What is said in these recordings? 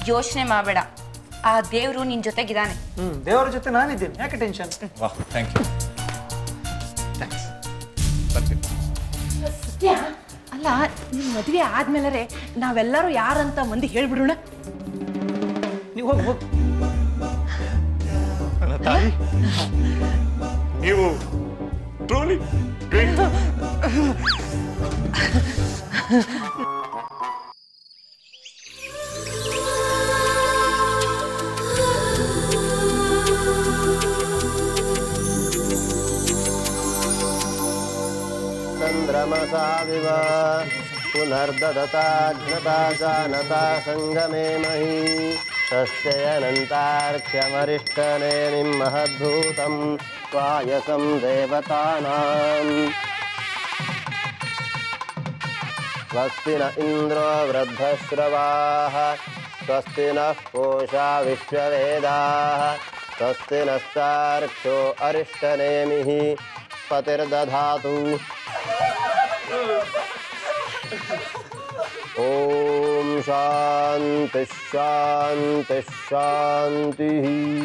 ಯೋಚನೆ ಮಾಡಬೇಡ ಆ ದೇವ್ರು ನಿನ್ ಜೊತೆಗಿದ್ದಾನೆ ಹ್ಮ್ ದೇವರ ಜೊತೆ ನಾನಿದ್ದೀನಿ ಯಾಕೆ ಟೆನ್ಷನ್ ವಾಹ್ ಥ್ಯಾಂಕ್ ಯು ಥ್ಯಾಂಕ್ಸ್ ಬರ್ತೀನಿ ಸತ್ಯ ಅಲ್ಲ ನಿಮ್ ಮದುವೆ ಆದ್ಮೇಲೆ ನಾವೆಲ್ಲರೂ ಯಾರಂತ ಮಂದಿ ಹೇಳ್ಬಿಡೋಣ ನೀವು ಹೋಗಿ ಹೋಗಿ ನನ್ನ ತಾಯಿ ನೀವು ಟ್ರೋಲಿ ಗ್ರೇಟ್ चन्द्रमसाविव पुनर्ददताघ्नता जानता सङ्गमे मही तस्यनन्तार्क्ष्यमरिष्टनेमिं महद्भूतं स्वायसं देवतानाम् स्वस्ति न इन्द्रो वृद्धश्रवाः स्वस्ति नः पूषा विश्ववेदाः स्वस्ति नस्तार्क्ष्यो अरिष्टनेमिः पतिर्दधातु ॐ शान्तिः शान्तिः शान्तिः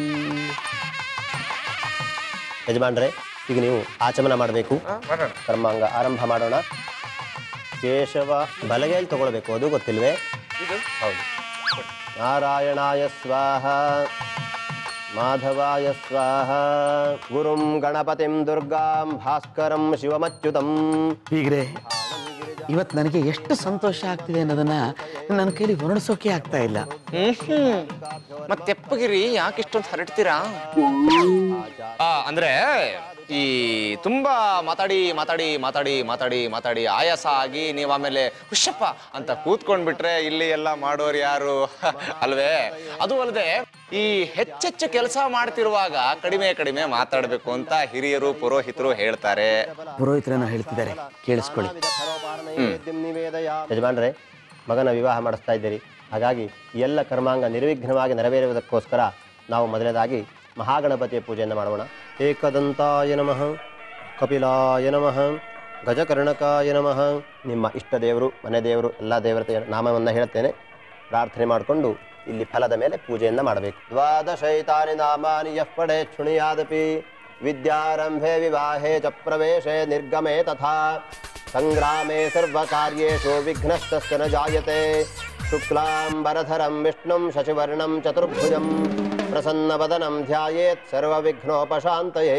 ಯಜಮಾನ್ರೆ ಈಗ ನೀವು ಆಚಮನ ಮಾಡಬೇಕು ಕರ್ಮಾಂಗ ಆರಂಭ ಮಾಡೋಣ ಕೇಶವ ಬಲಗೈಲಿ ತಗೊಳ್ಬೇಕು ಅದು ಗೊತ್ತಿಲ್ವೇ ಹೌದು ನಾರಾಯಣಾಯ ಸ್ವಾಹ ಮಾಧವಾಯ ಸ್ವಾಹ ಗುರುಂ ಗಣಪತಿಂ ದುರ್ಗಾಂ ಭಾಸ್ಕರಂ ಶಿವಮಚ್ಯುತಂ ಹೀಗ್ರೆ ಇವತ್ತು ನನಗೆ ಎಷ್ಟು ಸಂತೋಷ ಆಗ್ತಿದೆ ಅನ್ನೋದನ್ನ ನನ್ನ ಕೈಲಿ ಹೊರಡಿಸೋಕೆ ಆಗ್ತಾ ಇಲ್ಲ ಹ್ಮ್ ಮತ್ತೆ ತೆಪ್ಪಗಿರಿ ಯಾಕೆ ಇಷ್ಟೊಂದು ಹರಡ್ತೀರಾ ಆ, ಅಂದ್ರೆ ಈ ತುಂಬಾ ಮಾತಾಡಿ ಮಾತಾಡಿ ಮಾತಾಡಿ ಮಾತಾಡಿ ಮಾತಾಡಿ ಆಯಾಸ ಆಗಿ ನೀವು ಆಮೇಲೆ ಹುಷಪ್ಪ ಅಂತ ಕೂತ್ಕೊಂಡ್ಬಿಟ್ರೆ ಇಲ್ಲಿ ಎಲ್ಲ ಮಾಡೋರು ಯಾರು ಅಲ್ವೇ ಅದು ಅಲ್ಲದೆ ಈ ಹೆಚ್ಚೆಚ್ಚು ಕೆಲಸ ಮಾಡ್ತಿರುವಾಗ ಕಡಿಮೆ ಕಡಿಮೆ ಮಾತಾಡಬೇಕು ಅಂತ ಹಿರಿಯರು ಪುರೋಹಿತರು ಹೇಳ್ತಾರೆ ಪುರೋಹಿತರನ್ನ ಹೇಳ್ತಿದ್ದಾರೆ ಕೇಳಿಸ್ಕೊಳ್ಳಿ ಯಜಮಾನ್ರೆ ಮಗನ ವಿವಾಹ ಮಾಡಿಸ್ತಾ ಇದ್ದೀರಿ ಹಾಗಾಗಿ ಈ ಎಲ್ಲ ಕರ್ಮಾಂಗ ನಿರ್ವಿಘ್ನವಾಗಿ ನೆರವೇರುವುದಕ್ಕೋಸ್ಕರ ನಾವು ಮೊದಲನೇದಾಗಿ ಮಹಾಗಣಪತಿಯ ಪೂಜೆಯನ್ನು ಮಾಡೋಣ ಏಕದಂತಾಯ ನಮಃ ಕಪಿಲಾಯ ನಮಃ ಗಜಕರ್ಣಕಾಯ ನಮಃ ನಿಮ್ಮ ಇಷ್ಟ ದೇವರು ಮನೆ ದೇವರು ಎಲ್ಲ ದೇವತೆಯ ನಾಮವನ್ನು ಹೇಳ್ತೇನೆ ಪ್ರಾರ್ಥನೆ ಮಾಡಿಕೊಂಡು ಇಲ್ಲಿ ಫಲದ ಮೇಲೆ ಪೂಜೆಯನ್ನು ಮಾಡಬೇಕು ದ್ವಾದಶೈತಾನಿ ನಾಮಾನಿ ಯಃ ಪಡೆ ಶೃಣಿಯಾದಪಿ ವಿದ್ಯಾರಂಭೆ ವಿವಾಹೆ ಚ ಪ್ರವೇಶೆ ನಿರ್ಗಮೆ ತಥಾ ಸಂಗ್ರಾಮೆ ಸರ್ವಕಾರ್ಯೇಷು ವಿಘ್ನಸ್ತಸ್ಯ ನ ಜಾಯತೆ ಶುಕ್ಲಾಂಬರಧರಂ ವಿಷ್ಣುಂ ಶಶಿವರ್ಣಂ ಚತುರ್ಭುಜಂ ಪ್ರಸನ್ನವದನಂ ಧ್ಯಾಯೇತ್ ಸರ್ವವಿಘ್ನೋಪಶಾಂತಯೇ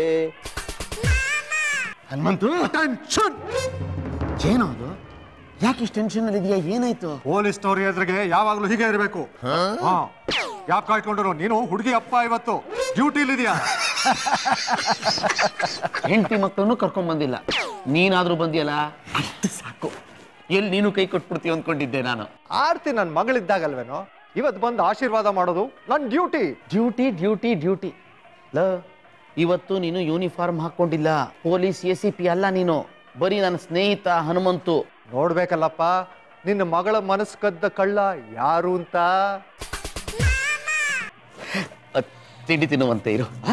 ಹನುಮಂತು ಏನೋ ಅದು ಯಾಕೆ ಇಷ್ಟು ಟೆನ್ಷನ್ ಅಲ್ಲಿ ಇದೆಯಾ ಏನಾಯ್ತು ಪೊಲೀಸ್ ಸ್ಟೋರಿ ಎದುರಿಗೆ ಯಾವಾಗ್ಲೂ ಹೀಗೆ ಇರಬೇಕು ಹಾ ಯಾಕೆ ಕಾಯ್ಕೊಂಡ್ರು ನೀನು ಹುಡುಗಿ ಅಪ್ಪ ಇವತ್ತು ಡ್ಯೂಟಿಲಿದೆಯಾ ಹೆಂಡತಿ ಮಕ್ಕಳನ್ನು ಕರ್ಕೊಂಡ್ ಬಂದಿಲ್ಲ ನೀನಾದ್ರೂ ಬಂದಿಯಲ್ಲ ಅಷ್ಟು ಸಾಕು ಎಲ್ಲಿ ನೀನು ಕೈ ಕೊಟ್ಬಿಡ್ತೀವಿ ಅಂದ್ಕೊಂಡಿದ್ದೆ ನಾನು ಆರ್ತಿ ನನ್ನ ಮಗಳಿದ್ದಾಗಲ್ವೇನೋ ಇವತ್ತು ಬಂದು ಆಶೀರ್ವಾದ ಮಾಡೋದು ನನ್ನ ಡ್ಯೂಟಿ ಡ್ಯೂಟಿ ಡ್ಯೂಟಿ ಡ್ಯೂಟಿ ಲ ಇವತ್ತು ನೀನು ಯೂನಿಫಾರ್ಮ್ ಹಾಕೊಂಡಿಲ್ಲ ಪೊಲೀಸ್ ಎ ಸಿ ಪಿ ಅಲ್ಲ ನೀನು ಬರೀ ನನ್ನ ಸ್ನೇಹಿತ ಹನುಮಂತು ನೋಡ್ಬೇಕಲ್ಲಪ್ಪ ನಿನ್ನ ಮಗಳ ಮನಸ್ಸು ಕದ್ದ ಕಳ್ಳ ಯಾರು ಅಂತ ಅದ್ ತಿಂಡಿ ತಿನ್ನುವಂತೆ ಇರು ಆ?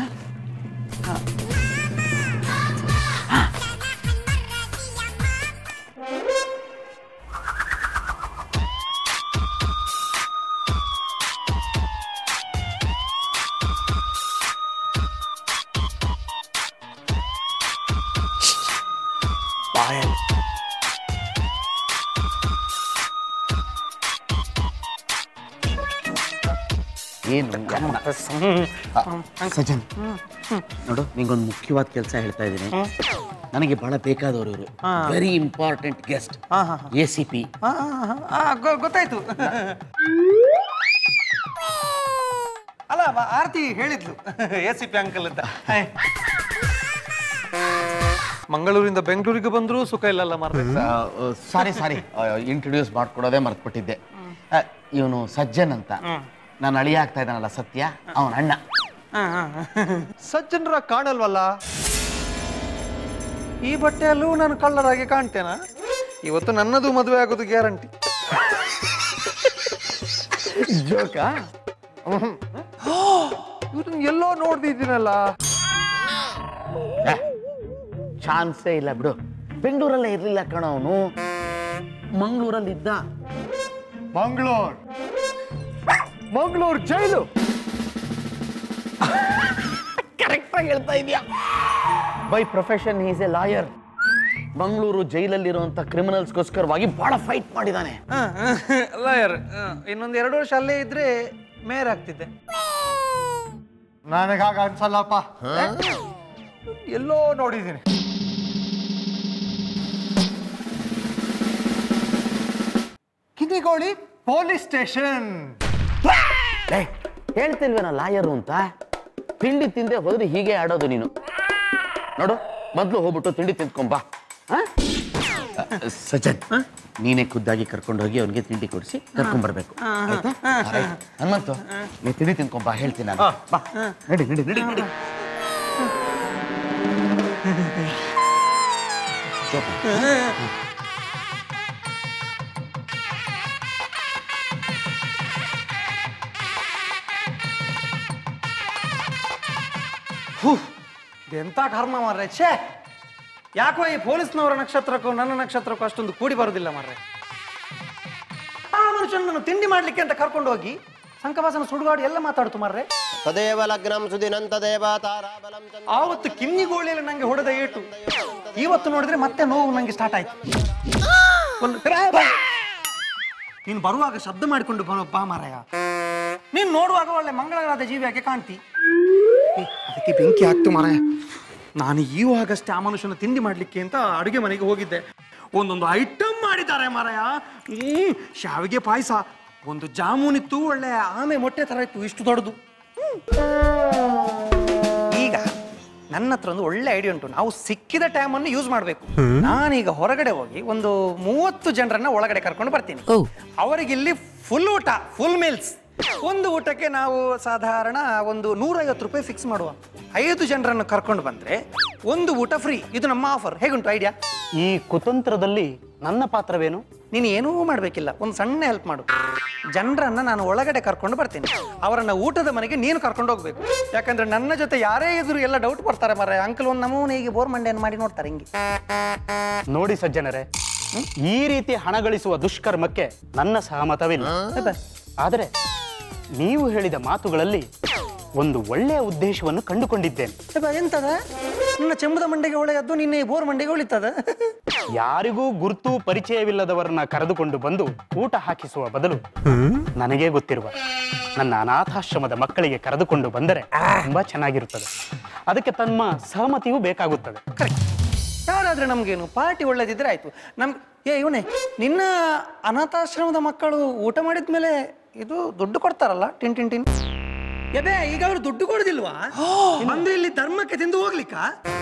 ಬಾಯಲ್ಲಿ ಏನು ಸಜನ್ ನೋಡು ನಿಂಗೊಂದು ಮುಖ್ಯವಾದ ಕೆಲಸ ಹೇಳ್ತಾ ಇದ್ದೀನಿ ನನಗೆ ಬಹಳ ಬೇಕಾದವರು ಇವರು very important guest A C P ಗೊತ್ತಾಯ್ತು ಅಲ್ಲ ಮ- ಆರತಿ ಹೇಳಿದ್ಲು ಎ ಸಿ ಪಿ ಅಂಕಲ್ ಅಂತ ಹಾಯ್. ಮಂಗಳೂರಿಂದ ಬೆಂಗಳೂರಿಗೆ ಬಂದ್ರು ಸುಖ ಇಲ್ಲಲ್ಲ ಮಾರ್ರೆ ಸಾರಿ ಸಾರಿ ಇಂಟ್ರೊಡ್ಯೂಸ್ ಮಾಡ್ಕೊಡೋದೇ ಮರ್ತ್ಬಿಟ್ಟಿದ್ದೆ ಇವನು ಸಜ್ಜನ್ ಅಂತ ನಾನು ಅಳಿಯ ಆಗ್ತಾ ಇದ್ದಾನಲ್ಲ ಸತ್ಯ ಅವನ ಅಣ್ಣ ಸಜ್ಜನರ ಕಾಣಲ್ವಲ್ಲ ಈ ಬಟ್ಟೆಯಲ್ಲೂ ನಾನು ಕಳ್ಳರಾಗಿ ಕಾಣ್ತೇನಾ ಇವತ್ತು ನನ್ನದು ಮದುವೆ ಆಗೋದು ಗ್ಯಾರಂಟಿ ಜೋಕ ಇವ್ರನ್ನ ಎಲ್ಲೋ ನೋಡ್ದಿದ್ದೀನಲ್ಲ ಚಾನ್ಸೇ ಇಲ್ಲ ಬಿಡು ಬೆಂಗಳೂರಲ್ಲೇ ಇರ್ಲಿಲ್ಲ ಕಣ ಅವನು ಮಂಗಳೂರಲ್ಲಿ ಇದ್ದ ಮಂಗಳೂರ್ ಮಂಗಳೂರು ಜೈಲು ಕರೆಕ್ಟಾಗಿ ಹೇಳ್ತಾ ಇದೆಯಾ by profession is a lawyer Mangaluru ಜೈಲಲ್ಲಿರುವಂಥ ಕ್ರಿಮಿನಲ್ಸ್ಗೋಸ್ಕರವಾಗಿ ಬಹಳ ಫೈಟ್ ಮಾಡಿದ್ದಾನೆ ಲಾಯರ್ ಇನ್ನೊಂದು ಎರಡು ವರ್ಷ ಅಲ್ಲೇ ಇದ್ರೆ ಮೇಯರ್ ಆಗ್ತಿದ್ದೆ ನನಗಾಗ ಅನ್ಸಲ್ಲಪ್ಪ ಎಲ್ಲೋ ನೋಡಿದ್ದೀನಿ ಕಿನಿಗೋಳಿ ಪೊಲೀಸ್ ಸ್ಟೇಷನ್ ಏ ಹೇಳ್ತಿಲ್ವೇನ ಲಾಯರು ಅಂತ ತಿಂಡಿ ತಿಂದೆ ಹೋದ್ರೆ ಹೀಗೆ ಆಡೋದು ನೀನು ನೋಡು ಮೊದಲು ಹೋಗ್ಬಿಟ್ಟು ತಿಂಡಿ ತಿಂದ್ಕೊಂಬಾ ಆ? ಅ, ಸಜ್ಜನ್ ನೀನೇ ಖುದ್ದಾಗಿ ಕರ್ಕೊಂಡು ಹೋಗಿ ಅವನಿಗೆ ತಿಂಡಿ ಕೊಡಿಸಿ ಕರ್ಕೊಂಡ್ ಬರ್ಬೇಕು ಆಯ್ತಾ? ಆಯ್ತು. ಹನುಮಂತು ನೀ ತಿಂಡಿ ತಿನ್ಕೊಂಬಾ ಹೇಳ್ತೀನಿ ನಾನು ಬಾ ನಡಿ ನಡಿ ನಡಿ ನಡಿ ಜೋಪಾನ. ಎಂತ ಕರ್ಮ ಮಾರ್ರೆ ಛೇ ಯಾಕೋ ಈ ಪೊಲೀಸ್ನವರ ನಕ್ಷತ್ರಕ್ಕೂ ನನ್ನ ನಕ್ಷತ್ರಕ್ಕೂ ಅಷ್ಟೊಂದು ಕೂಡಿ ಬರೋದಿಲ್ಲ ಮಾರ್ರೆ ಆ ಮನುಷ್ಯನನ್ನು ತಿಂಡಿ ಮಾಡ್ಲಿಕ್ಕೆ ಅಂತ ಕರ್ಕೊಂಡು ಹೋಗಿ ಸಂಕವಾಸನ ಸುಡುಗಾಡು ಎಲ್ಲ ಮಾತಾಡ್ತು ಮಾರ್ರೆ ತದೇವ ಲಗ್ನಂ ಸುದಿನಂ ತದೇವ ತಾರಾಬಲಂ ಚಂದ್ರ ಆವತ್ತು ಕಿನ್ನಿಗೋಳಿಯಲ್ಲಿ ನಂಗೆ ಹೊಡೆದ ಏಟು ಇವತ್ತು ನೋಡಿದ್ರೆ ಮತ್ತೆ ನೋವು ನಂಗೆ ಸ್ಟಾರ್ಟ್ ಆಯ್ತು ಒಂದು ನೀನು ಬರುವಾಗ ಶಬ್ದ ಮಾಡಿಕೊಂಡು ಬಾ- ಬಾ ಮಾರಾಯ ನೀನು ನೋಡುವಾಗ ಒಳ್ಳೆ ಮಂಗಳವಾದ ಜೀವಿಯಾಗಿ ಕಾಣ್ತಿ ಏ, ಅದಕ್ಕೆ ಬೆಂಕಿ ಹಾಕ್ತು ಮಾರಾಯ ನಾನು ಈವಾಗಷ್ಟೇ ಆ ಮನುಷ್ಯನ ತಿಂಡಿ ಮಾಡ್ಲಿಕ್ಕೆ ಅಂತ ಅಡುಗೆ ಮನೆಗೆ ಹೋಗಿದ್ದೆ ಒಂದೊಂದು ಐಟಮ್ ಮಾಡಿದ್ದಾರೆ ಮಾರಾಯ ಈ ಶಾವಿಗೆ ಪಾಯಸ ಒಂದು ಜಾಮೂನ್ ಇತ್ತು ಒಳ್ಳೆ ಆಮೆ ಮೊಟ್ಟೆ ತರ ಇತ್ತು ಇಷ್ಟು ದೊಡ್ಡದು ಈಗ ನನ್ನ ಹತ್ರ ಒಂದು ಒಳ್ಳೆ ಐಡಿಯಾ ಉಂಟು ನಾವು ಸಿಕ್ಕಿದ ಟೈಮನ್ನು ಯೂಸ್ ಮಾಡಬೇಕು ನಾನೀಗ ಹೊರಗಡೆ ಹೋಗಿ ಒಂದು ಮೂವತ್ತು ಜನರನ್ನ ಒಳಗಡೆ ಕರ್ಕೊಂಡು ಬರ್ತೀನಿ ಅವರಿಗೆ ಇಲ್ಲಿ ಫುಲ್ ಊಟ ಫುಲ್ ಮೀಲ್ಸ್ ಒಂದು ಊಟಕ್ಕೆ ನಾವು ಸಾಧಾರಣ ಒಂದು ನೂರೈವತ್ತು ರೂಪಾಯಿ ಫಿಕ್ಸ್ ಮಾಡುವ ಐದು ಜನರನ್ನು ಕರ್ಕೊಂಡು ಬಂದ್ರೆ ಒಂದು ಊಟ ಫ್ರೀ ಇದು ನಮ್ಮ ಆಫರ್ ಹೇಗುಂಟು ಐಡಿಯಾ ಈ ಕುತಂತ್ರದಲ್ಲಿ ನನ್ನ ಪಾತ್ರವೇನು ನೀನು ಏನೂ ಮಾಡಬೇಕಿಲ್ಲ ಒಂದು ಸಣ್ಣ ಹೆಲ್ಪ್ ಮಾಡು ಜನರನ್ನ ನಾನು ಒಳಗಡೆ ಕರ್ಕೊಂಡು ಬರ್ತೀನಿ ಅವರನ್ನ ಊಟದ ಮನೆಗೆ ನೀನು ಕರ್ಕೊಂಡು ಹೋಗ್ಬೇಕು ಯಾಕಂದ್ರೆ ನನ್ನ ಜೊತೆ ಯಾರೇ ಇದ್ರು ಎಲ್ಲ ಡೌಟ್ ಬರ್ತಾರೆ ಮರ ಅಂಕಲ್ ಒಂದು ನಮೂನೆ ಹೀಗೆ ಬೋರ್ ಮಂಡೆಯನ್ನು ಮಾಡಿ ನೋಡ್ತಾರೆ ಹಿಂಗೆ ನೋಡಿ ಸಜ್ಜನರೇ ಈ ರೀತಿ ಹಣ ಗಳಿಸುವ ದುಷ್ಕರ್ಮಕ್ಕೆ ನನ್ನ ಸಹಮತವಿಲ್ಲ ಆದರೆ ನೀವು ಹೇಳಿದ ಮಾತುಗಳಲ್ಲಿ ಒಂದು ಒಳ್ಳೆಯ ಉದ್ದೇಶವನ್ನು ಕಂಡುಕೊಂಡಿದ್ದೇನೆ ಅಬ್ಬಾ, ಎಂತದ ನನ್ನ ಚೆಂಬದ ಮಂಡೆಗೆ ಹೊಳೆಯದ್ದು ನಿನ್ನೆ ಈ ಬೋರ್ ಮಂಡೆಗೆ ಹೊಳಿತದ ಯಾರಿಗೂ ಗುರುತು ಪರಿಚಯವಿಲ್ಲದವರನ್ನ ಕರೆದುಕೊಂಡು ಬಂದು ಊಟ ಹಾಕಿಸುವ ಬದಲು ನನಗೇ ಗೊತ್ತಿರುವ ನನ್ನ ಅನಾಥಾಶ್ರಮದ ಮಕ್ಕಳಿಗೆ ಕರೆದುಕೊಂಡು ಬಂದರೆ ತುಂಬಾ ಚೆನ್ನಾಗಿರುತ್ತದೆ ಅದಕ್ಕೆ ತಮ್ಮ ಸಹಮತಿಯೂ ಬೇಕಾಗುತ್ತದೆ ಕರೆಕ್ಟ್ ಯಾರಾದ್ರೆ ನಮ್ಗೇನು ಪಾರ್ಟಿ ಒಳ್ಳೇದಿದ್ರೆ ಆಯ್ತು ನಮ್ ಏ ಇವನೇ ನಿನ್ನ ಅನಾಥಾಶ್ರಮದ ಮಕ್ಕಳು ಊಟ ಮಾಡಿದ್ಮೇಲೆ ಇದು ದುಡ್ಡು ಕೊಡ್ತಾರಲ್ಲ ಟಿನ್ ಟಿನ್ ಟಿನ್ ಎಬೆ ಈಗ ಅವರು ದುಡ್ಡು ಕೊಡುದಿಲ್ವಾ ಅಂದ್ರೆ ಇಲ್ಲಿ ಧರ್ಮಕ್ಕೆ ತಿಂದು ಹೋಗ್ಲಿಕ್ಕ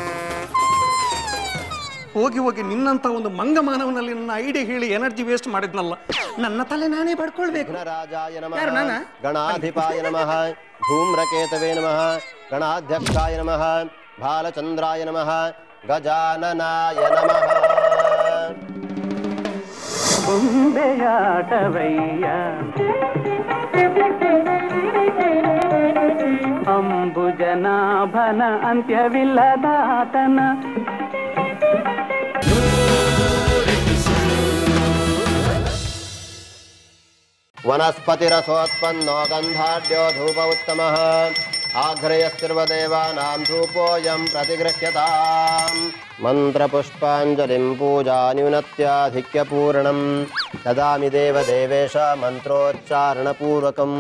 ಹೋಗಿ ಹೋಗಿ ನಿನ್ನಂತ ಒಂದು ಮಂಗ ಮಾನವನಲ್ಲಿ ನನ್ನ ಐಡಿಯಾ ಹೇಳಿ ಎನರ್ಜಿ ವೇಸ್ಟ್ ಮಾಡಿದ್ನಲ್ಲ ನನ್ನ ತಲೆ ನಾನೇ ಪಡ್ಕೊಳ್ಬೇಕು ಗಣರಾಜಾಯ ನಮಃ ಯಾರು ನಾನಾ? ಗಣಾಧಿಪಾಯ ನಮಃ ಧೂಮ್ರಕೇತವೇ ನಮಃ ಗಣಾಧ್ಯಕ್ಷಾಯ ನಮಃ ಬಾಲಚಂದ್ರಾಯ ನಮಃ ಗಜಾನನಾಯ ನಮಃ ಅಂಬುಜನಾಭನ ಅಂತ್ಯವಿಲ್ಲದಾತನ ವನಸ್ಪತಿರಸೋತ್ಪನ್ನೋ ಗಂಧಾಢ್ಯೋ ಧೂಪ ಉತ್ತಮಃ ಆಘ್ರಯಸ್ತಿರ್ವದೇವಾನಾಂ ಧೂಪೋऽयं प्रतिगृह्यताम् मन्त्रपुष्पाञ्जलिं पूजान्यूनत्याधिक्यपूर्णं ददामि देवदेवेश मन्त्रोच्चारणपूर्वकम्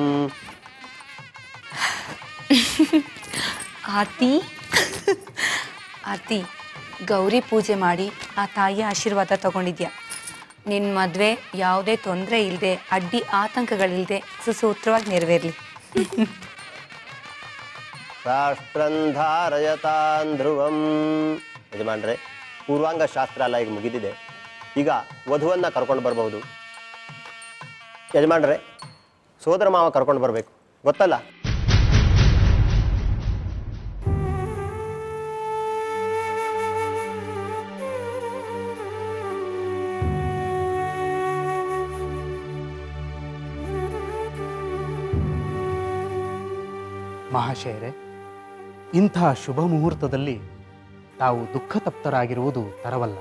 ಆರ್ತಿ ಆರ್ತಿ ಗೌರಿ ಪೂಜೆ ಮಾಡಿ ಆ ತಾಯಿಯ ಆಶೀರ್ವಾದ ತಗೊಂಡಿದ್ಯಾ ನಿನ್ನ ಮದುವೆ ಯಾವುದೇ ತೊಂದರೆ ಇಲ್ಲದೆ ಅಡ್ಡಿ ಆತಂಕಗಳಿಲ್ಲದೆ ಸುಸೂತ್ರವಾಗಿ ನೆರವೇರಲಿ ರಾಷ್ಟ್ರಂ ಧಾರಯತಾನ್ ಧ್ರುವಂ ಯಜಮಾನ್ರೆ ಪೂರ್ವಾಂಗ ಶಾಸ್ತ್ರ ಎಲ್ಲ ಈಗ ಮುಗಿದಿದೆ ಈಗ ವಧುವನ್ನ ಕರ್ಕೊಂಡು ಬರಬಹುದು ಯಜಮಾನ್ರೆ ಸೋದರ ಮಾವ ಕರ್ಕೊಂಡು ಬರಬೇಕು ಗೊತ್ತಲ್ಲ ಮಹಾಶಯರೇ ಇಂತಹ ಶುಭ ಮುಹೂರ್ತದಲ್ಲಿ ತಾವು ದುಃಖ ತಪ್ತರಾಗಿರುವುದು ತರವಲ್ಲ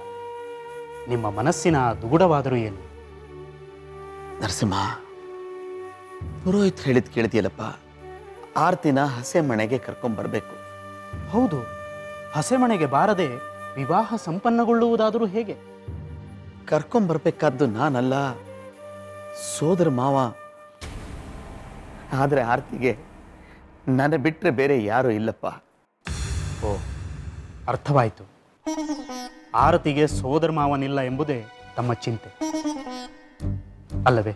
ನಿಮ್ಮ ಮನಸ್ಸಿನ ದುಗುಡವಾದರೂ ಏನು ನರಸಿಂಹ ಪುರೋಹಿತ್ ಹೇಳಿದ್ ಕೇಳ್ತಿಯಲ್ಲಪ್ಪ ಆರ್ತಿನ ಹಸೆ ಮನೆಗೆ ಕರ್ಕೊಂಬರ್ಬೇಕು ಹೌದು ಹಸೆಮಣೆಗೆ ಬಾರದೆ ವಿವಾಹ ಸಂಪನ್ನಗೊಳ್ಳುವುದಾದರೂ ಹೇಗೆ ಕರ್ಕೊಂಬರ್ಬೇಕಾದ್ದು ನಾನಲ್ಲ ಸೋದರ ಮಾವ ಆದರೆ ಆರ್ತಿಗೆ ನನ್ನ ಬಿಟ್ಟರೆ ಬೇರೆ ಯಾರೂ ಇಲ್ಲಪ್ಪ ಓ ಅರ್ಥವಾಯಿತು ಆರತಿಗೆ ಸೋದರ ಮಾವನಿಲ್ಲ ಎಂಬುದೇ ತಮ್ಮ ಚಿಂತೆ ಅಲ್ಲವೇ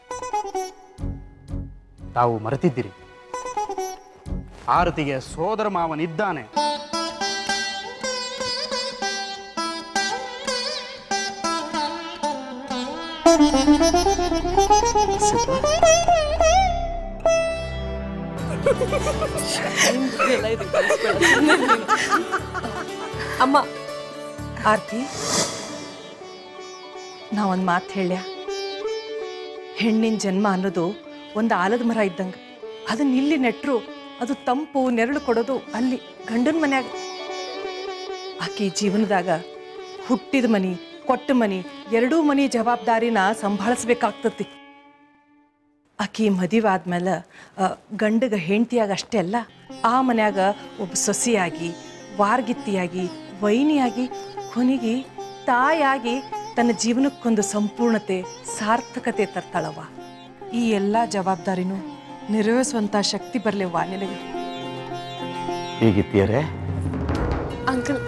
ತಾವು ಮರೆತಿದ್ದೀರಿ ಆರತಿಗೆ ಸೋದರ ಮಾವನಿದ್ದಾನೆ ಅಮ್ಮ ಆರ್ತಿ ನಾ ಒಂದು ಮಾತು ಹೇಳ್ಯ ಹೆಣ್ಣಿನ ಜನ್ಮ ಅನ್ನೋದು ಒಂದು ಆಲದ ಮರ ಇದ್ದಂಗೆ ಅದನ್ನ ಇಲ್ಲಿ ನೆಟ್ರು ಅದು ತಂಪು ನೆರಳು ಕೊಡೋದು ಅಲ್ಲಿ ಗಂಡನ ಮನ್ಯಾಗ ಆಕಿ ಜೀವನದಾಗ ಹುಟ್ಟಿದ ಮನಿ ಕೊಟ್ಟ ಮನಿ ಎರಡೂ ಮನಿ ಜವಾಬ್ದಾರಿನ ಸಂಭಾಳಿಸ್ಬೇಕಾಗ್ತತಿ ಆಕಿ ಮದುವೆ ಆದ್ಮೇಲೆ ಆ, ಗಂಡಗ ಹೆಂಡತಿಯಾಗ ಅಷ್ಟೇ ಅಲ್ಲ ಆ ಮನ್ಯಾಗ ಒಬ್ಬ ಸೊಸೆಯಾಗಿ ವಾರ್ಗಿತ್ತಿಯಾಗಿ ವೈನಿಯಾಗಿ ಕೊನೆಗೆ ತಾಯಾಗಿ ತನ್ನ ಜೀವನಕ್ಕೊಂದು ಸಂಪೂರ್ಣತೆ ಸಾರ್ಥಕತೆ ತರ್ತಾಳವ್ವ ಈ ಎಲ್ಲ ಜವಾಬ್ದಾರಿನೂ ನಿರ್ವಹಿಸುವಂಥ ಶಕ್ತಿ ಬರಲಿವ್ವ ನಿನಗೆ ಹೀಗಿತ್ತೀಯರೇ ಅಂಕಲ್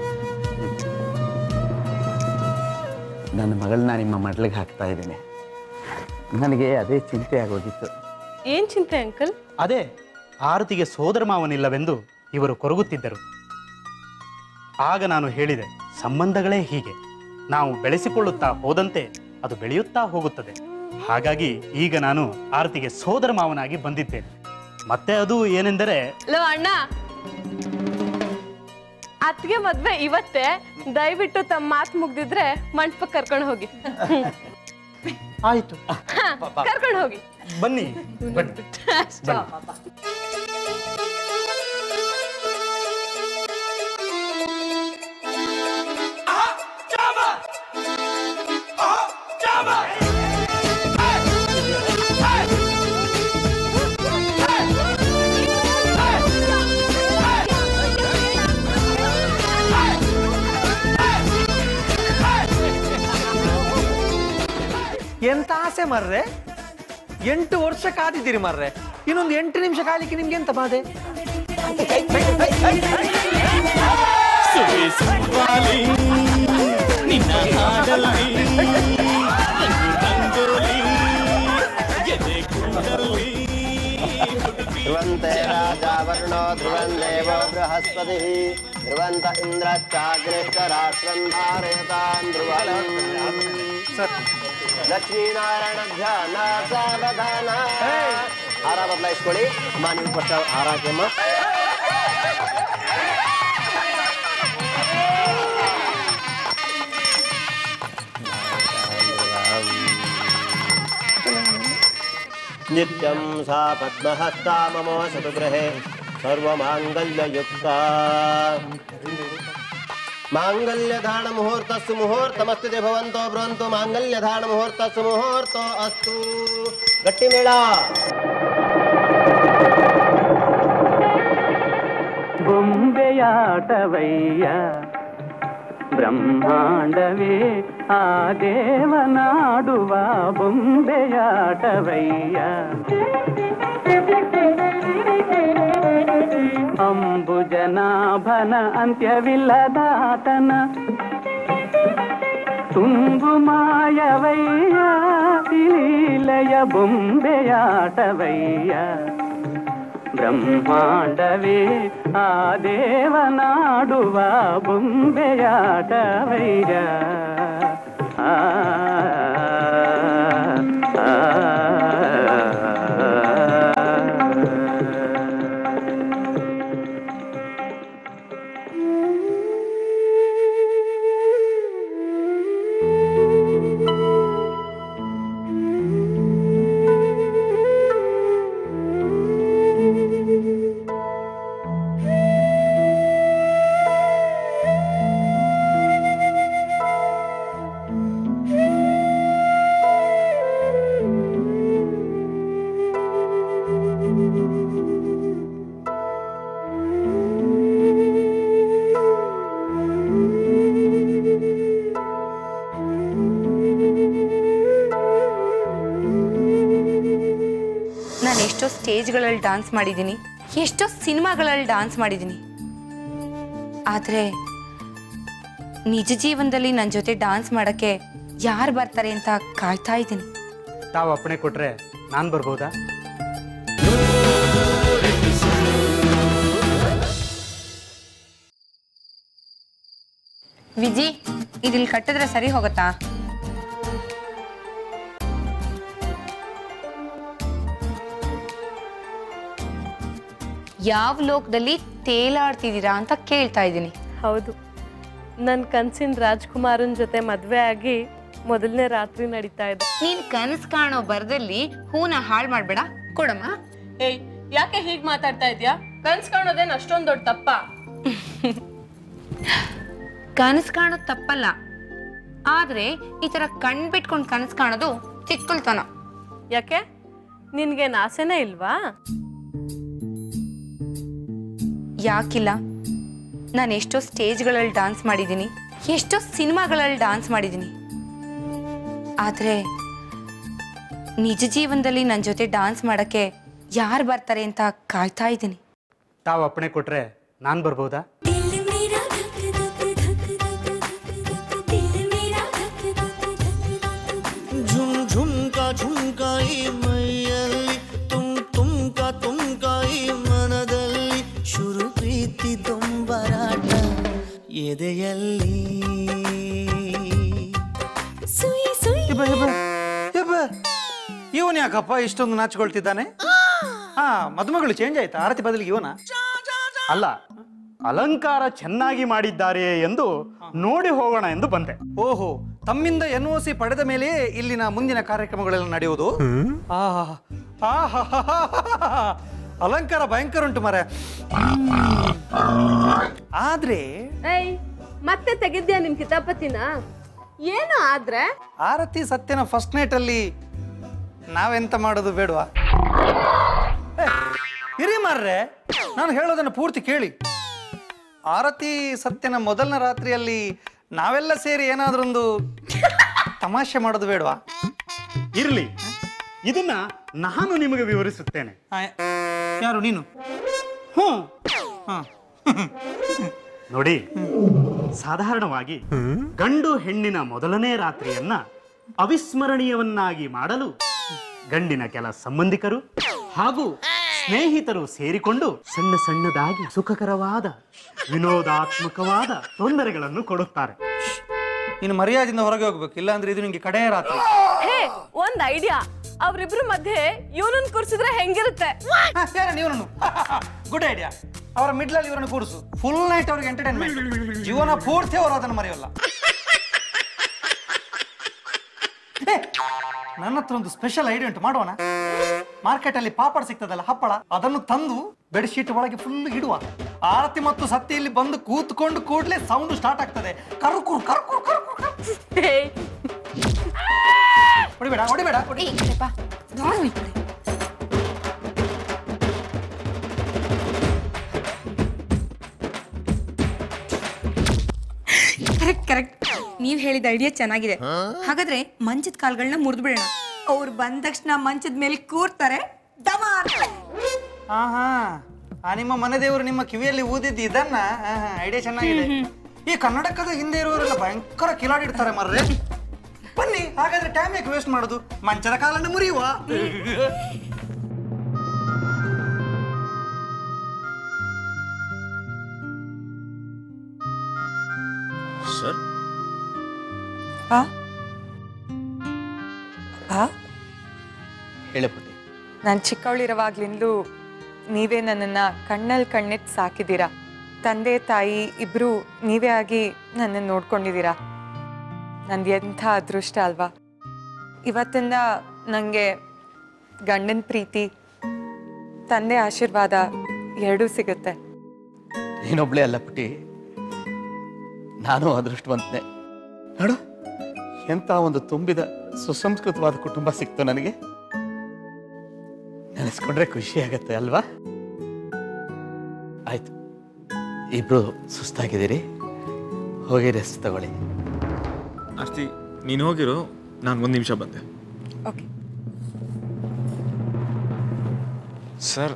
ನನ್ನ ಮಗಳನ್ನ ನಿಮ್ಮ ಮಡ್ಲಿಗೆ ಹಾಕ್ತಾ ಇದ್ದೀನಿ ನನಗೆ ಅದೇ ಚಿಂತೆ ಆಗೋಗಿತ್ತು ಏನ್ ಚಿಂತೆ ಅಂಕಲ್ ಅದೇ ಆರತಿಗೆ ಸೋದರ ಮಾವನಿಲ್ಲವೆಂದು ಇವರು ಕೊರಗುತ್ತಿದ್ದರು ಆಗ ನಾನು ಹೇಳಿದೆ ಸಂಬಂಧಗಳೇ ಹೀಗೆ ನಾವು ಬೆಳೆಸಿಕೊಳ್ಳುತ್ತಾ ಹೋದಂತೆ ಅದು ಬೆಳೆಯುತ್ತಾ ಹೋಗುತ್ತದೆ ಹಾಗಾಗಿ ಈಗ ನಾನು ಆರತಿಗೆ ಸೋದರ ಮಾವನಾಗಿ ಬಂದಿದ್ದೇನೆ ಮತ್ತೆ ಅದು ಏನೆಂದರೆ ಲೋ ಅಣ್ಣ ಅತ್ಗೆ ಮದ್ವೆ ಇವತ್ತೇ ದಯವಿಟ್ಟು ತಮ್ಮ ಮಾತು ಮುಗ್ದಿದ್ರೆ ಮಂಟಪಕ್ಕೆ ಕರ್ಕೊಂಡು ಹೋಗಿ ಆಯ್ತು ಕರ್ಕೊಂಡು ಹೋಗಿ ಬನ್ನಿ ಬನ್ನಿ ಎಂತ ಆಸೆ ಮರ್ರೆ ಎಂಟು ವರ್ಷ ಕಾದಿದ್ದೀರಿ ಮರ್ರೆ ಇನ್ನೊಂದು ಎಂಟು ನಿಮಿಷ ಕಾಲಿಕ್ಕೆ ನಿಮ್ಗೆ ಎಂತ ಬಾಧೆ ಧ್ರುವಂತೆ ರಾಜ ವರ್ಣೋ ಧ್ರುವನ್ ದೇವೋ ಬೃಹಸ್ಪತಿ ಧ್ರುವಂತ ಇಂದ್ರಶ್ಚಾಗ್ರೇಷ್ಟ ರಾಷ್ಟ್ರಂ ಧಾರಯತಾನ್ ಧ್ರುವಂ ಲಕ್ಷ್ಮೀನಾರಾಯಣ ಧ್ಯಾನ ಸಾವಧಾನ ಹಾರ ಬದಲಾಯಿಸ್ಕೊಳ್ಳಿ ಅಮ್ಮ ನೀವು ಫಸ್ಟ್ ಹಾರ ಹಾಕಿಮ್ಮ नित्यं सा पद्महस्ता मम शतगृहे सर्वमाङ्गल्ययुक्ता माङ्गल्यधारणमुहूर्तस्सु मुहूर्तमस्तु ते भवन्तो ब्रुवन्तु माङ्गल्यधारणमुहूर्तस्सु मुहूर्तो अस्तु गट्टिमेळ ಬೊಂಬೆಯಾಟವಯ್ಯ ಬ್ರಹ್ಮಾಂಡವೇ ಆ ದೇವನಾಡುವ ಬೊಂಬೆಯಾಟವಯ್ಯ ಅಂಬುಜನಾಭನ ಅಂತ್ಯವಿಲ್ಲದಾತನ ತುಂಬು ಮಾಯವಯ್ಯ ಲೀಲೆಯ ಬೊಂಬೆಯಾಟವಯ್ಯ ಬ್ರಹ್ಮಾಂಡವೇ ಆ ದೇವನಾಡುವ ಬೊಂಬೆಯಾಟವಯ್ಯ ಆ, ಆ, ಆ ಸ್ಟೇಜ್ಗಳಲ್ಲಿ ಡಾನ್ಸ್ ಮಾಡಿದ್ದೀನಿ ಎಷ್ಟೋ ಸಿನಿಮಾಗಳಲ್ಲಿ ಡಾನ್ಸ್ ಮಾಡಿದ್ದೀನಿ ಆದರೆ ನಿಜ ಜೀವನದಲ್ಲಿ ನನ್ನ ಜೊತೆ ಡಾನ್ಸ್ ಮಾಡೋಕ್ಕೆ ಯಾರು ಬರ್ತಾರೆ ಅಂತ ಕಾಯ್ತಾ ಇದ್ದೀನಿ ತಾವು ಅಪ್ಪಣೆ ಕೊಟ್ರೆ ನಾನು ಬರ್ಬೋದಾ ವಿಜಿ ಇದಿಲ್ಲಿ ಕಟ್ಟಿದ್ರೆ ಸರಿ ಹೋಗುತ್ತಾ ಯಾವ ಲೋಕದಲ್ಲಿ ತೇಲಾಡ್ತಿದ್ದೀರಾ ಅಂತ ಕೇಳ್ತಾ ಇದ್ದೀನಿ ಹೌದು ನನ್ನ ಕನ್ಸಿನ ರಾಜ್ಕುಮಾರನ್ ಜೊತೆ ಮದ್ವೆ ಆಗಿ ಮೊದಲನೇ ರಾತ್ರಿ ನಡೀತಾ ಇದೆ ನೀನ್ ಕನಸು ಕಾಣೋ ಬರದಲ್ಲಿ ಹೂನ ಹಾಳು ಮಾಡ್ಬೇಡ ಕೊಡಮ್ಮ ಏಯ್ ಯಾಕೆ ಹೀಗ್ ಮಾತಾಡ್ತಾ ಇದ್ಯಾ ಕನ್ಸ್ ಕಾಣೋದೇನ್ ಅಷ್ಟೊಂದ್ ದೊಡ್ಡ ತಪ್ಪ ಕನಸು ಕಾಣೋದು ತಪ್ಪಲ್ಲ ಆದ್ರೆ ಈ ತರ ಕಣ್ ಬಿಟ್ಕೊಂಡು ಕನಸು ಕಾಣೋದು ಚಿಕ್ಕಲ್ತನ ಯಾಕೆ ನಿನ್ಗೇನ್ ಆಸೆನೇ ಇಲ್ವಾ ಯಾಕಿಲ್ಲ ನಾನು ಎಷ್ಟೋ ಸ್ಟೇಜ್ಗಳಲ್ಲಿ ಡಾನ್ಸ್ ಮಾಡಿದ್ದೀನಿ ಎಷ್ಟೋ ಸಿನಿಮಾಗಳಲ್ಲಿ ಡಾನ್ಸ್ ಮಾಡಿದ್ದೀನಿ ಆದರೆ ನಿಜ ಜೀವನದಲ್ಲಿ ನನ್ನ ಜೊತೆ ಡಾನ್ಸ್ ಮಾಡೋಕ್ಕೆ ಯಾರು ಬರ್ತಾರೆ ಅಂತ ಕಾಯ್ತಾ ಇದ್ದೀನಿ ತಾವು ಅಪ್ಪಣೆ ಕೊಟ್ರೆ ನಾನು ಬರ್ಬೋದಾ झुम झुमका झುಮ್ಕಾಯಿ ಮೈಯಲ್ಲಿ ತುಂ ತುಮ್ಕ ತುಮ್ಕಾಯಿ ಮನದಲ್ಲಿ ಶುರು ಪ್ರೀತಿ ದೊಂಬರಾಟ ಎದೆಯಲ್ಲಿ ಇವನ್ ಯಾಕಪ್ಪ ಇಷ್ಟೊಂದು ನಾಚಿಕೊಳ್ತಿದ್ದಾನೆ ಹಾ ಮದುಮಗಳು ಚೇಂಜ್ ಆಯ್ತಾ ಆರತಿ ಬದಲಿಗೆ ಇವನ ಅಲ್ಲ ಅಲಂಕಾರ ಚೆನ್ನಾಗಿ ಮಾಡಿದ್ದಾರೆ ಎಂದು ನೋಡಿ ಹೋಗೋಣ ಎಂದು ಬಂದೆ ಓಹೋ ತಮ್ಮಿಂದ ಎನ್ ಒ ಸಿ ಪಡೆದ ಮೇಲೆ ಇಲ್ಲಿನ ಮುಂದಿನ ಕಾರ್ಯಕ್ರಮಗಳೆಲ್ಲ ನಡೆಯುವುದು ಆಹಾ, ಆಹಾಹಾಹಾಹಾ. ಅಲಂಕಾರ ಭಯಂಕರ ಉಂಟು ಮರ ಆದ್ರೆ ಏಯ್ ಮತ್ತೆ ತೆಗಿದ್ಯಾ ನಿಮ್ ಕಿತಾಪತಿನ ಏನು ಆದ್ರೆ ಆರತಿ ಸತ್ಯನ ಫಸ್ಟ್ ನೈಟ್ ಅಲ್ಲಿ ನಾವೆಂತ ಮಾಡೋದು ಬೇಡವಾ ಏ, ಇರಿ ಮಾರ್ರೆ ನಾನು ಹೇಳೋದನ್ನ ಪೂರ್ತಿ ಕೇಳಿ ಆರತಿ ಸತ್ಯನ ಮೊದಲನೇ ರಾತ್ರಿಯಲ್ಲಿ ನಾವೆಲ್ಲ ಸೇರಿ ಏನಾದ್ರೊಂದು ತಮಾಷೆ ಮಾಡೋದು ಬೇಡವಾ ಇರ್ಲಿ ಇದನ್ನ ನಾನು ನಿಮಗೆ ವಿವರಿಸುತ್ತೇನೆ ಯಾರು ನೀನು ಹ್ಞೂ ಹಾ ನೋಡಿ ಸಾಧಾರಣವಾಗಿ ಗಂಡು ಹೆಣ್ಣಿನ ಮೊದಲನೇ ರಾತ್ರಿಯನ್ನ ಅವಿಸ್ಮರಣೀಯವನ್ನಾಗಿ ಮಾಡಲು ಗಂಡಿನ ಕೆಲ ಸಂಬಂಧಿಕರು ಹಾಗೂ ಸ್ನೇಹಿತರು ಸೇರಿಕೊಂಡು ಸಣ್ಣ ಸಣ್ಣದಾಗಿ ಸುಖಕರವಾದ ವಿನೋದಾತ್ಮಕವಾದ ತೊಂದರೆಗಳನ್ನು ಕೊಡುತ್ತಾರೆ ನೀನು ಮರ್ಯಾದೆಯಿಂದ ಹೊರಗೆ ಹೋಗ್ಬೇಕು ಇಲ್ಲಾಂದ್ರೆ ಇದು ನಿಂಗೆ ಕಡೆಯ ರಾತ್ರಿ ಹೇ ಒಂದ್ ಐಡಿಯಾ ಅವ್ರಿಬ್ರು ಮಧ್ಯೆ ಇವನನ್ ಕೂರ್ಸಿದ್ರೆ ಹೆಂಗಿರುತ್ತೆ ಯಾರ ನೀವನು ಗುಡ್ ಐಡಿಯಾ ಅವರ ಮಿಡ್ಲಲ್ಲಿ ಇವರನ್ನು ಕೂರಿಸು ಫುಲ್ ನೈಟ್ ಅವ್ರಿಗೆ ಎಂಟರ್ಟೈನ್ಮೆಂಟ್ ಜೀವನ ಪೂರ್ತಿ ಅವರು ಅದನ್ನು ಮರೆಯಲ್ಲ ಏ, ನನ್ನ ಹತ್ರ ಒಂದು ಸ್ಪೆಷಲ್ ಐಡಿಯಾ ಉಂಟು ಮಾಡೋಣ ಮಾರ್ಕೆಟ್ ಅಲ್ಲಿ ಪಾಪಡ್ ಸಿಗ್ತದಲ್ಲ ಹಪ್ಪಳ ಅದನ್ನು ತಂದು ಬೆಡ್ಶೀಟ್ ಒಳಗೆ ಫುಲ್ ಇಡುವ ಆರತಿ ಮತ್ತು ಸತ್ಯ ಇಲ್ಲಿ ಬಂದು ಕೂತ್ಕೊಂಡು ಕೂಡ್ಲೆ ಸೌಂಡ್ ಸ್ಟಾರ್ಟ್ ಆಗ್ತದೆ ಕರ್ಕು ಕರ್ಕು ಕರ್ಕು ಹೊಡಿಬೇಡ ಹೊಡಿಬೇಡ ಹೊಡಿ ಕರೆಕ್ಟ್ ಕರೆಕ್ಟ್ ನೀವು ಹೇಳಿದ ಐಡಿಯಾ ಚೆನ್ನಾಗಿದೆ ಹಾಗಾದ್ರೆ ಮಂಚದ ಕಾಲ್ಗಳನ್ನ ಮುರಿದು ಬಿಡೋಣ ಅವ್ರು ಬಂದ ತಕ್ಷಣ ಮಂಚದ ಮೇಲೆ ಕೂರ್ತಾರೆ ಡಮಾರ್ ಹಾ ಹಾ ಆ ನಿಮ್ಮ ಮನೆ ದೇವರು ನಿಮ್ಮ ಕಿವಿಯಲ್ಲಿ ಊದಿದ್ದು ಇದನ್ನ ಐಡಿಯಾ ಚೆನ್ನಾಗಿದೆ ಈ ಕನ್ನಡಕದ ಹಿಂದೆ ಇರುವವರೆಲ್ಲ ಭಯಂಕರ ಕಿಲಾಡಿಡ್ತಾರೆ ಮರ್ರೆ ಬನ್ನಿ ಹಾಗಾದ್ರೆ ಟೈಮ್ ಯಾಕೆ ವೇಸ್ಟ್ ಮಾಡೋದು ಮಂಚದ ಕಾಲನ್ನು ಮುರಿಯುವ ಸರ್ ಆ ಆ ಹೇಳೆ ಪುಟ್ಟಿ ನಾನು ಚಿಕ್ಕವಳಿರುವಾಗ್ಲಿಂದಲೂ ನೀವೇ ನನ್ನನ್ನು ಕಣ್ಣಲ್ಲಿ ಕಣ್ಣಿಟ್ಟು ಸಾಕಿದ್ದೀರಾ ತಂದೆ ತಾಯಿ ಇಬ್ಬರು ನೀವೇ ಆಗಿ ನನ್ನನ್ನು ನೋಡ್ಕೊಂಡಿದ್ದೀರಾ ನಂದು ಎಂಥ ಅದೃಷ್ಟ ಅಲ್ವಾ ಇವತ್ತಿಂದ ನನಗೆ ಗಂಡನ ಪ್ರೀತಿ ತಂದೆ ಆಶೀರ್ವಾದ ಎರಡೂ ಸಿಗುತ್ತೆ ನೀನೊಬ್ಳೇ ಅಲ್ಲ ಪುಟ್ಟಿ ನಾನು ಅದೃಷ್ಟವಂತನೆ ನೋಡು ಎಂಥ ಒಂದು ತುಂಬಿದ ಸುಸಂಸ್ಕೃತವಾದ ಕುಟುಂಬ ಸಿಕ್ತು ನನಗೆ ನೆನೆಸ್ಕೊಂಡ್ರೆ ಖುಷಿ ಆಗತ್ತೆ ಅಲ್ವಾ ಆಯ್ತು ಇಬ್ರು ಸುಸ್ತಾಗಿದ್ದೀರಿ ಹೋಗಿ ರೆಸ್ಟ್ ತಗೊಳ್ಳಿ ಆರ್ತಿ ನೀನು ಹೋಗಿರು ನಾನು ಒಂದು ನಿಮಿಷ ಬಂದೆ ಓಕೆ ಸರ್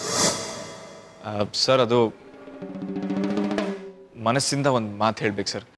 ಆ, ಸರ್ ಅದು ಮನಸ್ಸಿಂದ ಒಂದು ಮಾತು ಹೇಳ್ಬೇಕು ಸರ್